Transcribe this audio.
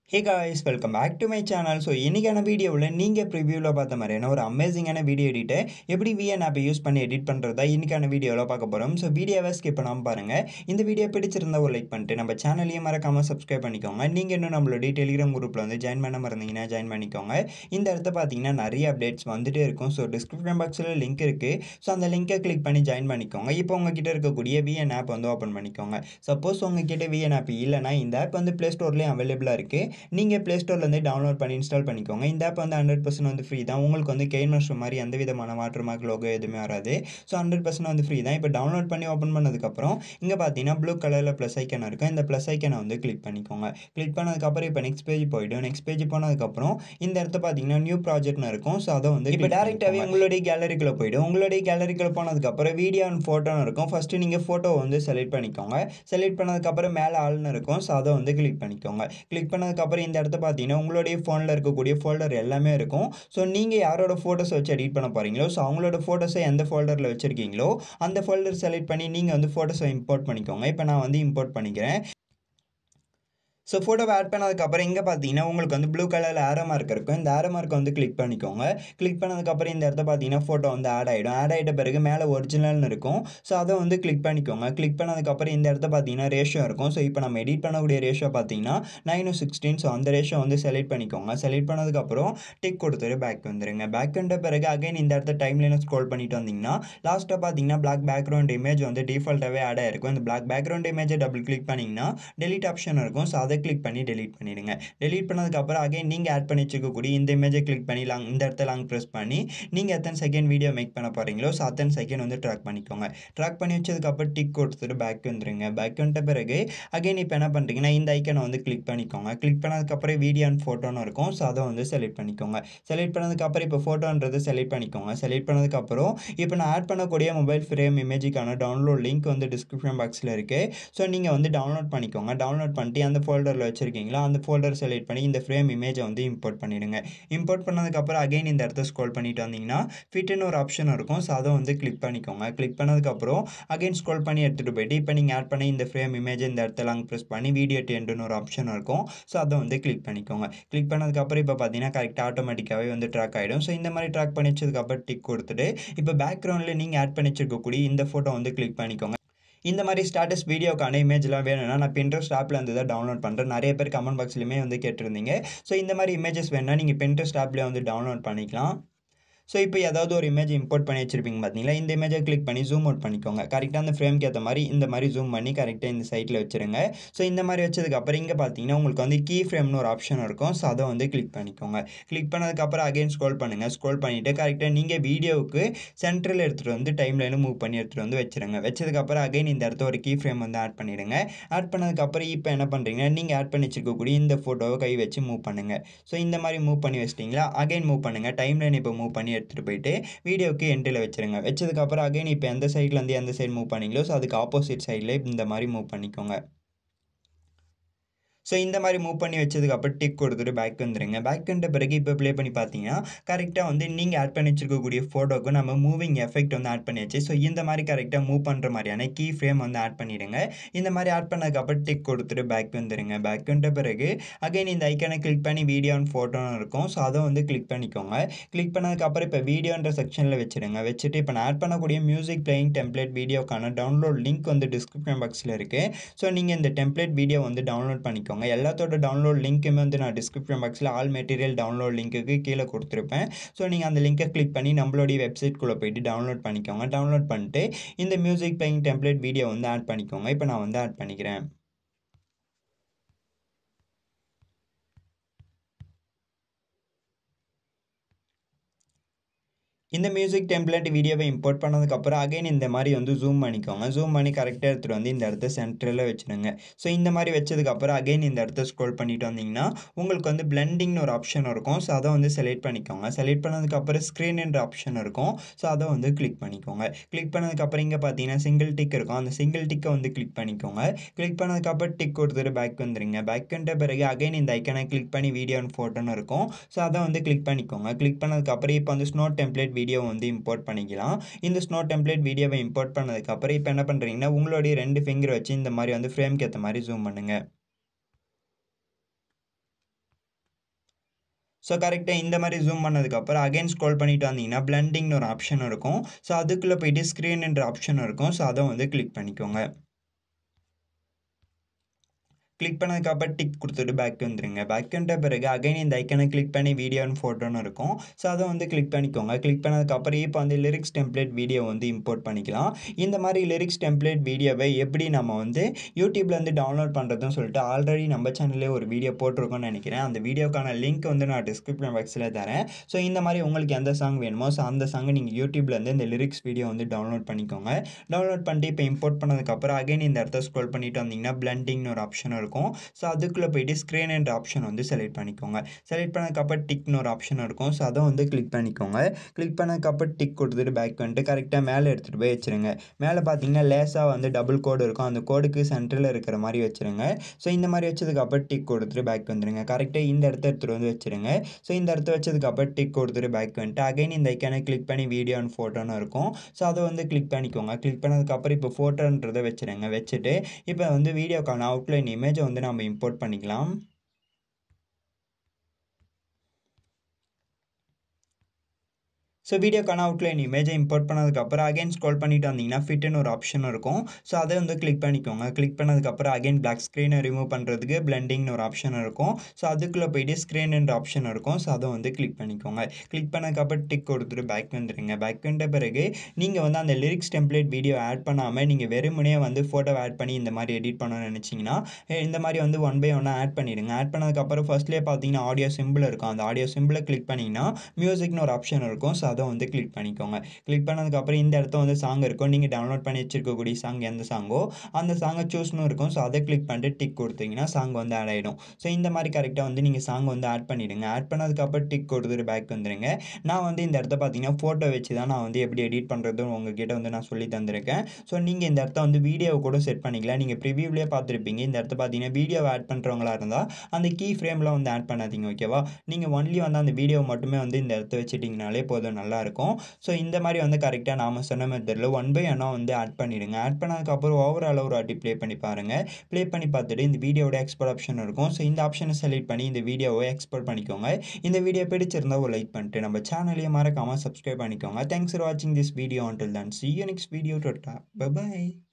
hey guys welcome back to my channel so இன்றைக்கான வீடியோவில் நீங்கள் ப்ரிவியூவில் பார்த்த மாதிரியான ஒரு அமேசிங்கான வீடியோ எடிட்டை எப்படி விஎன் ஆப்பை யூஸ் பண்ணி எடிட் பண்ணுறதா இன்றைக்கான வீடியோவில் பார்க்க போகிறோம் ஸோ வீடியோவை ஸ்கிப் பண்ணாமல் பாருங்கள் இந்த வீடியோ பிடிச்சிருந்தா ஒரு லைக் பண்ணிட்டு நம்ம சேனலையும் மறக்காமல் சப்ஸ்கிரைப் பண்ணிக்கோங்க நீங்கள் இன்னும் நம்மளுடைய டெலிகிராம் குரூப்பில் வந்து ஜாயின் பண்ண மறந்தீங்கன்னா ஜாயின் பண்ணிக்கோங்க இந்த இடத்த பார்த்தீங்கன்னா நிறைய அப்டேட்ஸ் வந்துட்டே இருக்கும் ஸோ டிஸ்கிரிப்ஷன் பாக்ஸில் லிங்க் இருக்குது ஸோ அந்த லிங்கை கிளிக் பண்ணி ஜாயின் பண்ணிக்கோங்க இப்போ உங்ககிட்ட இருக்கக்கூடிய விஎன் ஆப் வந்து ஓப்பன் பண்ணிக்கோங்க சப்போஸ் உங்ககிட்ட விஎன் ஆப் இல்லைனா இந்த ஆப் வந்து ப்ளே ஸ்டோர்லேயும் அவைலபிளாக இருக்குது நீங்கள் ப்ளே ஸ்டோர்லேருந்து டவுன்லோட் பண்ணி இன்ஸ்டால் பண்ணிக்கோங்க இந்த ஆப் வந்து ஹண்ட்ரட் பர்சன்ட் வந்து ஃப்ரீ தான் உங்களுக்கு வந்து கெயின் மஸ்டர் மாதிரி எந்த விதமான வாட்டர் மார்க் லோகோ எதுவுமே வராது ஸோ ஹண்ட்ரட் பர்சன்ட் வந்து ஃப்ரீ தான் இப்போ டவுன்லோட் பண்ணி ஓப்பன் பண்ணதுக்கப்புறம் இங்கே பார்த்தீங்கன்னா ப்ளூ கலரில் ப்ளஸ் ஐக்கன் இருக்கும் இந்த ப்ளஸ் ஐக்கனை வந்து கிளிக் பண்ணிக்கோங்க கிளிக் பண்ணதுக்கப்புறம் இப்போ நெக்ஸ்ட் பேஜ் போய்டும் நெக்ஸ்ட் பேஜ் போனதுக்கப்புறம் இந்த இடத்த பார்த்தீங்கன்னா நியூ ப்ராஜெக்ட்னு இருக்கும் ஸோ அதை வந்து இப்போ டேரெக்டாகவே உங்களுடைய கேலரிக்குள்ளே போய்டும் உங்களுடைய கேலரிக்குள்ளே போனதுக்கப்புறம் வீடியோ அண்ட் ஃபோட்டோன்னு இருக்கும் ஃபஸ்ட்டு நீங்கள் ஃபோட்டோ வந்து செலக்ட் பண்ணிக்கோங்க செலக்ட் பண்ணதுக்கப்புறம் மேலே ஆள்னு இருக்கும் ஸோ அதை வந்து கிளிக் பண்ணிக்கோங்க கிளிக் பண்ணதுக்கப்புறம் இந்த இடத்த பார்த்தீங்கன்னா உங்களுடைய ஃபோனில் இருக்கக்கூடிய ஃபோல்டர் எல்லாமே இருக்கும் ஸோ நீங்கள் யாரோட ஃபோட்டோஸ் வச்சு எடிட் பண்ண போகிறீங்களோ ஸோ அவங்களோட ஃபோட்டோஸை எந்த ஃபோல்டரில் வச்சுருக்கீங்களோ அந்த ஃபோல்டர் செலக்ட் பண்ணி நீங்கள் வந்து ஃபோட்டோஸை இம்போர்ட் பண்ணிக்கோங்க இப்போ நான் வந்து இம்போர்ட் பண்ணிக்கிறேன் ஸோ ஃபோட்டோவை ஆட் பண்ணதுக்கப்புறம் இங்கே பார்த்தீங்கன்னா உங்களுக்கு வந்து ப்ளூ கலரில் ஆரோ மார்க் இருக்கும் இந்த ஆரோ மார்க்கை வந்து கிளிக் பண்ணிக்கோங்க கிளிக் பண்ணதுக்கப்புறம் இந்த இடத்த பார்த்தீங்கன்னா ஃபோட்டோ வந்து ஆட் ஆகிடும் ஆட் ஆகிட்ட பிறகு மேலே ஒரிஜினல்னு இருக்கும் ஸோ அதை வந்து கிளிக் பண்ணிக்கோங்க கிளிக் பண்ணதுக்கப்புறம் இந்த இடத்த பார்த்தீங்கன்னா ரேஷியோ இருக்கும் ஸோ இப்போ நம்ம எடிட் பண்ணக்கூடிய ரேஷியோ பார்த்தீங்கன்னா நைன் சிக்ஸ்டீன் ஸோ அந்த ரேஷியோ வந்து செலக்ட் பண்ணிக்கோங்க செலக்ட் பண்ணதுக்கப்புறம் டிக் கொடுத்துட்டு பேக் வந்துருங்க பேக் வந்த பிறகு அகைன் இந்த இடத்த டைம்லைனை ஸ்க்ரோல் பண்ணிட்டு வந்தீங்கன்னா லாஸ்ட்டாக பார்த்தீங்கன்னா பிளாக் பேக்ரவுண்ட் இமேஜ் வந்து டிஃபால்ட்டாகவே ஆட் ஆயிருக்கும் இந்த பிளாக் பேக்ரவுண்ட் இமேஜை டபுள் கிளிக் பண்ணிங்கன்னா டெலிட் ஆப்ஷன் இருக்கும் ஸோ அதை கிளிக் பண்ணி டெலீட் பண்ணிடுங்க டெலீட் பண்ணதுக்கப்புறம் அகைன் நீங்கள் ஆட் பண்ணி வச்சுக்கக்கூடிய இந்த இமேஜை கிளிக் பண்ணி லாங் இந்த இடத்த லாங் ப்ரெஸ் பண்ணி நீங்கள் எத்தனை செகண்ட் வீடியோ மேக் பண்ண போகிறீங்களோ ஸோ அத்தனை செகண்ட் வந்து ட்ராக் பண்ணிக்கோங்க ட்ராக் பண்ணி வச்சதுக்கப்புறம் டிக் கொடுத்துட்டு பேக் வந்துருங்க பேக் வந்துட்ட பிறகு அகைன் இப்போ என்ன பண்ணுறீங்கன்னா இந்த ஐக்கனை வந்து கிளிக் பண்ணிக்கோங்க கிளிக் பண்ணதுக்கப்புறம் வீடியோ அண்ட் ஃபோட்டோன்னு இருக்கும் ஸோ அதை வந்து செலக்ட் பண்ணிக்கோங்க செலக்ட் பண்ணதுக்கப்புறம் இப்போ ஃபோட்டோன்றது செலக்ட் பண்ணிக்கோங்க செலக்ட் பண்ணதுக்கப்புறம் இப்போ நான் ஆட் பண்ணக்கூடிய மொபைல் ஃப்ரேம் இமேஜுக்கான டவுன்லோட் லிங்க் வந்து டிஸ்கிரிப்ஷன் பாக்ஸில் இருக்குது ஸோ நீங்கள் வந்து டவுன்லோட் பண்ணிக்கோங்க டவுன்லோட் பண்ணிட்டு அந்த ஃபோல்டரில் வச்சுருக்கீங்களா அந்த ஃபோல்டர் செலக்ட் பண்ணி இந்த ஃப்ரேம் இமேஜை வந்து இம்போர்ட் பண்ணிடுங்க இம்போர்ட் பண்ணதுக்கப்புறம் அகைன் இந்த இடத்த ஸ்க்ரோல் பண்ணிட்டு வந்தீங்கன்னா ஃபிட்னு ஒரு ஆப்ஷன் இருக்கும் ஸோ அதை வந்து கிளிக் பண்ணிக்கோங்க கிளிக் பண்ணதுக்கப்புறம் அகைன் ஸ்க்ரோல் பண்ணி எடுத்துகிட்டு போயிட்டு இப்போ நீங்கள் ஆட் பண்ணி இந்த ஃப்ரேம் இமேஜ் இந்த இடத்துல லாங் ப்ரெஸ் பண்ணி வீடியோ டென்ட்னு ஒரு ஆப்ஷன் இருக்கும் ஸோ அதை வந்து கிளிக் பண்ணிக்கோங்க கிளிக் பண்ணதுக்கப்புறம் இப்போ பார்த்தீங்கன்னா கரெக்டாக ஆட்டோமேட்டிக்காகவே வந்து ட்ராக் ஆகிடும் ஸோ இந்த மாதிரி ட்ராக் பண்ணி வச்சதுக்கப்புறம் டிக் கொடுத்துட்டு இப்போ பேக்ரவுண்டில் நீங்கள் ஆட் பண்ணி வச்சிருக்கக்கூடிய இந்த ஃபோட்டோ வந்து கிளிக் பண்ணிக்கோங்க இந்த மாதிரி ஸ்டாட்டஸ் வீடியோக்கான இமேஜ்லாம் வேணும்னா நான் பின்ட்ரெஸ்ட் ஆப்பில் இருந்து தான் டவுன்லோட் பண்ணுறேன் நிறைய பேர் கமெண்ட் பாக்ஸ்லையுமே வந்து கேட்டிருந்தீங்க ஸோ இந்த மாதிரி இமேஜஸ் வேணும்னா நீங்கள் பின்ட்ரெஸ்ட் ஆப்லேயே வந்து டவுன்லோட் பண்ணிக்கலாம் ஸோ இப்போ ஏதாவது ஒரு இமேஜ் இம்போர்ட் பண்ணி வச்சிருப்பீங்க பார்த்தீங்களா இந்த இமேஜை கிளிக் பண்ணி ஜூம் அவுட் பண்ணிக்கோங்க கரெக்டாக அந்த ஃப்ரேம்க்கு ஏற்ற மாதிரி இந்த மாதிரி ஜூம் பண்ணி கரெக்டாக இந்த சைட்டில் வச்சுருங்க ஸோ இந்த மாதிரி வச்சதுக்கப்புறம் இங்கே பார்த்தீங்கன்னா உங்களுக்கு வந்து கீ ஃப்ரேம்னு ஒரு ஆப்ஷன் இருக்கும் ஸோ அதை வந்து கிளிக் பண்ணிக்கோங்க கிளிக் பண்ணதுக்கப்புறம் அகைன் ஸ்க்ரோல் பண்ணுங்கள் ஸ்க்ரோல் பண்ணிவிட்டு கரெக்டாக நீங்கள் வீடியோவுக்கு சென்ட்ரல் எடுத்துகிட்டு வந்து டைம் லைனில் மூவ் பண்ணி எடுத்துகிட்டு வந்து வச்சுருங்க வச்சதுக்கப்புறம் அகைன் இந்த இடத்த ஒரு கீ ஃப்ரேம் வந்து ஆட் பண்ணிடுங்க ஆட் பண்ணதுக்கப்புறம் இப்போ என்ன பண்ணுறீங்கன்னா நீங்கள் ஆட் பண்ணி வச்சிருக்கக்கூடிய இந்த ஃபோட்டோவை கை வச்சு மூவ் பண்ணுங்கள் ஸோ இந்த மாதிரி மூவ் பண்ணி வச்சிட்டிங்களா அகைன் மூவ் பண்ணுங்கள் டைம் லைன் இப்போ மூவ் பண்ணி எடுத்துகிட்டு போயிட்டு வீடியோக்கு எண்டில் வச்சுருங்க வச்சதுக்கப்புறம் அகைன் இப்போ எந்த சைட்லேருந்து எந்த சைடு மூவ் பண்ணீங்களோ ஸோ அதுக்கு ஆப்போசிட் சைடில் இந்த மாதிரி மூவ் பண்ணிக்கோங்க ஸோ இந்த மாதிரி மூவ் பண்ணி வச்சதுக்கப்புறம் டிக் கொடுத்துட்டு பேக் வந்துடுங்க பேக் வந்த பிறகு இப்போ ப்ளே பண்ணி பார்த்தீங்கன்னா கரெக்டாக வந்து நீங்கள் ஆட் பண்ணி வச்சிருக்கக்கூடிய ஃபோட்டோக்கு நம்ம மூவிங் எஃபெக்ட் வந்து ஆட் பண்ணியாச்சு ஸோ இந்த மாதிரி கரெக்டாக மூவ் பண்ணுற மாதிரியான கீ ஃப்ரேம் வந்து ஆட் பண்ணிவிடுங்க இந்த மாதிரி ஆட் பண்ணதுக்கப்புறம் டிக் கொடுத்துட்டு பேக் வந்துடுங்க பேக் வந்த பிறகு அகைன் இந்த ஐக்கனை கிளிக் பண்ணி வீடியோ அண்ட் ஃபோட்டோன்னு இருக்கும் ஸோ அதை வந்து கிளிக் பண்ணிக்கோங்க கிளிக் பண்ணதுக்கப்புறம் இப்போ வீடியோன்ற செக்ஷனில் வச்சுருங்க வச்சுட்டு இப்போ நான் ஆட் பண்ணக்கூடிய மியூசிக் பிளேயிங் டெம்ப்ளேட் வீடியோக்கான டவுன்லோட் லிங்க் வந்து டிஸ்கிரிப்ஷன் பாக்ஸில் இருக்குது ஸோ நீங்கள் இந்த டெம்ப்ளேட் வீடியோ வந்து டவுன்லோட் பண்ணிக்கோங்க பண்ணிக்கோங்க எல்லாத்தோட டவுன்லோட் லிங்க்குமே வந்து நான் டிஸ்கிரிப்ஷன் பாக்ஸில் ஆல் மெட்டீரியல் டவுன்லோட் லிங்க்குக்கு கீழே கொடுத்துருப்பேன் ஸோ நீங்கள் அந்த லிங்கை கிளிக் பண்ணி நம்மளுடைய வெப்சைட்குள்ளே போயிட்டு டவுன்லோட் பண்ணிக்கோங்க டவுன்லோட் பண்ணிட்டு இந்த மியூசிக் பிளேயிங் டெம்ப்ளேட் வீடியோ வந்து ஆட் பண்ணிக்கோங்க இப்போ நான் வந்து ஆட் பண்ணிக்கிறேன் இந்த மியூசிக் டெம்ப்ளேட் வீடியோவை இம்போர்ட் பண்ணதுக்கப்புறம் அகைன் இந்த மாதிரி வந்து ஜூம் பண்ணிக்கோங்க ஜூம் பண்ணி கரெக்டாக எடுத்துகிட்டு வந்து இந்த இடத்த சென்டரில் வச்சுடுங்க ஸோ இந்த மாதிரி வச்சதுக்கப்புறம் அகைன் இந்த இடத்த ஸ்க்ரோல் பண்ணிட்டு வந்தீங்கன்னா உங்களுக்கு வந்து பிளெண்டிங்னு ஒரு ஆப்ஷன் இருக்கும் ஸோ அதை வந்து செலக்ட் பண்ணிக்கோங்க செலக்ட் பண்ணதுக்கப்புறம் ஸ்க்ரீன் என்ற ஆப்ஷன் இருக்கும் ஸோ அதை வந்து கிளிக் பண்ணிக்கோங்க கிளிக் பண்ணதுக்கப்புறம் இங்கே பார்த்தீங்கன்னா சிங்கிள் டிக் இருக்கும் அந்த சிங்கிள் டிக்கை வந்து கிளிக் பண்ணிக்கோங்க கிளிக் பண்ணதுக்கப்புறம் டிக் கொடுத்துட்டு பேக் வந்துடுங்க பேக் வந்த பிறகு அகைன் இந்த ஐக்கனை கிளிக் பண்ணி வீடியோ அண்ட் ஃபோட்டோன்னு இருக்கும் ஸோ அதை வந்து கிளிக் பண்ணிக்கோங்க கிளிக் பண்ணதுக்கப்புறம் இப்போ வந்து ஸ்னோ டெம்ப்ளேட் வீடியோ வந்து இம்போர்ட் பண்ணிக்கலாம் இந்த ஸ்னோ டெம்ப்ளேட் வீடியோவை இம்போர்ட் பண்ணதுக்கப்புறம் இப்போ என்ன பண்ணுறீங்கன்னா உங்களுடைய ரெண்டு ஃபிங்கர் வச்சு இந்த மாதிரி வந்து ஃப்ரேம்க்கு ஏற்ற மாதிரி ஜூம் பண்ணுங்கள் ஸோ கரெக்டாக இந்த மாதிரி ஜூம் பண்ணதுக்கப்புறம் அகைன் ஸ்க்ரோல் பண்ணிட்டு வந்தீங்கன்னா பிளண்டிங்னு ஒரு ஆப்ஷன் இருக்கும் ஸோ அதுக்குள்ளே போயிட்டு ஸ்க்ரீன்ன்ற ஆப்ஷன் இருக்கும் ஸோ அதை வந்து கிளிக் பண்ணிக்கோங்க கிளிக் பண்ணதுக்கப்புறம் டிக் கொடுத்துட்டு பேக் வந்துருங்க பேக் வந்த பிறகு அகைன் இந்த ஐக்கனை கிளிக் பண்ணி வீடியோ அண்ட் ஃபோட்டோன்னு இருக்கும் ஸோ அதை வந்து கிளிக் பண்ணிக்கோங்க கிளிக் பண்ணதுக்கப்புறம் இப்போ வந்து லிரிக்ஸ் டெம்ப்ளேட் வீடியோ வந்து இம்போர்ட் பண்ணிக்கலாம் இந்த மாதிரி லிரிக்ஸ் டெம்ப்ளேட் வீடியோவை எப்படி நம்ம வந்து யூடியூப்லேருந்து டவுன்லோட் பண்ணுறதுன்னு சொல்லிட்டு ஆல்ரெடி நம்ம சேனல்லே ஒரு வீடியோ போட்டிருக்கோம்னு நினைக்கிறேன் அந்த வீடியோக்கான லிங்க் வந்து நான் டிஸ்கிரிப்ஷன் பாக்ஸில் தரேன் ஸோ இந்த மாதிரி உங்களுக்கு எந்த சாங் வேணுமோ ஸோ அந்த சாங்கை நீங்கள் யூடியூப்லேருந்து இந்த லிரிக்ஸ் வீடியோ வந்து டவுன்லோட் பண்ணிக்கோங்க டவுன்லோட் பண்ணிட்டு இப்போ இம்போர்ட் பண்ணதுக்கப்புறம் அகைன் இந்த இடத்த ஸ்க்ரோல் பண்ணிட்டு வந்தீங்கன்னா பிளண்டிங்னு ஒரு ஆப்ஷன் இருக்கும் ஸோ அதுக்குள்ளே போயிட்டு ஸ்க்ரீன் என்ற ஆப்ஷன் வந்து செலக்ட் பண்ணிக்கோங்க செலக்ட் பண்ணதுக்கப்புறம் டிக்னு ஒரு ஆப்ஷன் இருக்கும் ஸோ அதை வந்து கிளிக் பண்ணிக்கோங்க கிளிக் பண்ணதுக்கப்புறம் டிக் கொடுத்துட்டு பேக் வந்துட்டு கரெக்டாக மேலே எடுத்துகிட்டு போய் வச்சுருங்க மேலே பார்த்தீங்கன்னா லேஸாக வந்து டபுள் கோடு இருக்கும் அந்த கோடுக்கு சென்டரில் இருக்கிற மாதிரி வச்சுருங்க ஸோ இந்த மாதிரி வச்சதுக்கப்புறம் டிக் கொடுத்துட்டு பேக் வந்துடுங்க கரெக்டாக இந்த இடத்த எடுத்துகிட்டு வந்து வச்சுருங்க ஸோ இந்த இடத்த வச்சதுக்கப்புறம் டிக் கொடுத்துட்டு பேக் வந்துட்டு அகைன் இந்த ஐக்கானை கிளிக் பண்ணி வீடியோ அண்ட் ஃபோட்டோன்னு இருக்கும் ஸோ அதை வந்து கிளிக் பண்ணிக்கோங்க கிளிக் பண்ணதுக்கப்புறம் இப்போ ஃபோட்டோன்றதை வச்சுருங்க வச்சுட்டு இப்போ வந்து வீடியோக்கான அவுட்லைன் இமேஜை வந்து நம்ம இம்போர்ட் பண்ணிக்கலாம் ஸோ வீடியோக்கான அவுட்லைன் இமேஜை இம்போர்ட் பண்ணதுக்கப்புறம் அகைன் ஸ்க்ரோல் பண்ணிட்டு வந்தீங்கன்னா ஃபிட்டுன்னு ஒரு ஆப்ஷன் இருக்கும் ஸோ அதை வந்து கிளிக் பண்ணிக்கோங்க கிளிக் பண்ணதுக்கப்புறம் அகைன் பிளாக் ஸ்க்ரீனை ரிமூவ் பண்ணுறதுக்கு பிளண்டிங்னு ஒரு ஆப்ஷன் இருக்கும் ஸோ அதுக்குள்ளே போயிட்டு ஸ்க்ரீன்ன்ற ஆப்ஷன் இருக்கும் ஸோ அதை வந்து கிளிக் பண்ணிக்கோங்க கிளிக் பண்ணதுக்கப்புறம் டிக் கொடுத்துட்டு பேக் வந்துடுங்க பேக் வந்த பிறகு நீங்கள் வந்து அந்த லிரிக்ஸ் டெம்ப்ளேட் வீடியோ ஆட் பண்ணாமல் நீங்கள் வெறுமனே வந்து ஃபோட்டோ ஆட் பண்ணி இந்த மாதிரி எடிட் பண்ணணும்னு நினச்சிங்கன்னா இந்த மாதிரி வந்து ஒன் பை ஒன்னாக ஆட் பண்ணிடுங்க ஆட் பண்ணதுக்கப்புறம் ஃபர்ஸ்ட்லேயே பார்த்தீங்கன்னா ஆடியோ சிம்பிள் இருக்கும் அந்த ஆடியோ சிம்பிளை கிளிக் பண்ணிங்கன்னா மியூசிக்னு ஒரு ஆப்ஷன் இருக்கும் ஸோ அதை வந்து கிளிக் பண்ணிக்கோங்க கிளிக் பண்ணதுக்கப்புறம் இந்த இடத்த வந்து சாங் இருக்கும் நீங்கள் டவுன்லோட் பண்ணி வச்சிருக்கக்கூடிய சாங் எந்த சாங்கோ அந்த சாங்கை சூஸ்னு இருக்கும் ஸோ அதை கிளிக் பண்ணிட்டு டிக் கொடுத்தீங்கன்னா சாங் வந்து ஆட் ஆகிடும் ஸோ இந்த மாதிரி கரெக்டாக வந்து நீங்கள் சாங் வந்து ஆட் பண்ணிவிடுங்க ஆட் பண்ணதுக்கப்புறம் டிக் கொடுத்துட்டு பேக் வந்துடுங்க நான் வந்து இந்த இடத்த பார்த்தீங்கன்னா ஃபோட்டோ வச்சு தான் நான் வந்து எப்படி எடிட் பண்ணுறதுன்னு உங்ககிட்ட வந்து நான் சொல்லி தந்திருக்கேன் ஸோ நீங்கள் இந்த இடத்த வந்து வீடியோவை கூட செட் பண்ணிக்கலாம் நீங்கள் ப்ரிவியூலேயே பார்த்துருப்பீங்க இந்த இடத்த பார்த்தீங்கன்னா வீடியோவை ஆட் பண்ணுறவங்களா இருந்தால் அந்த கீ ஃப்ரேமில் வந்து ஆட் பண்ணாதீங்க ஓகேவா நீங்கள் ஒன்லி வந்து அந்த வீடியோ மட்டுமே வந்து இந்த இடத்த வச்சுட்டிங்கனாலே போதும் நல்லாயிருக்கும் ஸோ இந்த மாதிரி வந்து கரெக்டாக நாம் சொன்ன மெத்தடில் ஒன் பை ஒன்னாக வந்து ஆட் பண்ணிவிடுங்க ஆட் பண்ணதுக்கப்புறம் ஓவரால் ஒரு வாட்டி ப்ளே பண்ணி பாருங்கள் ப்ளே பண்ணி பார்த்துட்டு இந்த வீடியோட எக்ஸ்போர்ட் ஆப்ஷன் இருக்கும் ஸோ இந்த ஆப்ஷனை செலக்ட் பண்ணி இந்த வீடியோவை எக்ஸ்போர்ட் பண்ணிக்கோங்க இந்த வீடியோ பிடிச்சிருந்தா ஒரு லைக் பண்ணிட்டு நம்ம சேனலையும் மறக்காமல் சப்ஸ்கிரைப் பண்ணிக்கோங்க தேங்க்ஸ் ஃபார் வாட்சிங் this video until then see you next video டாட்டா bye bye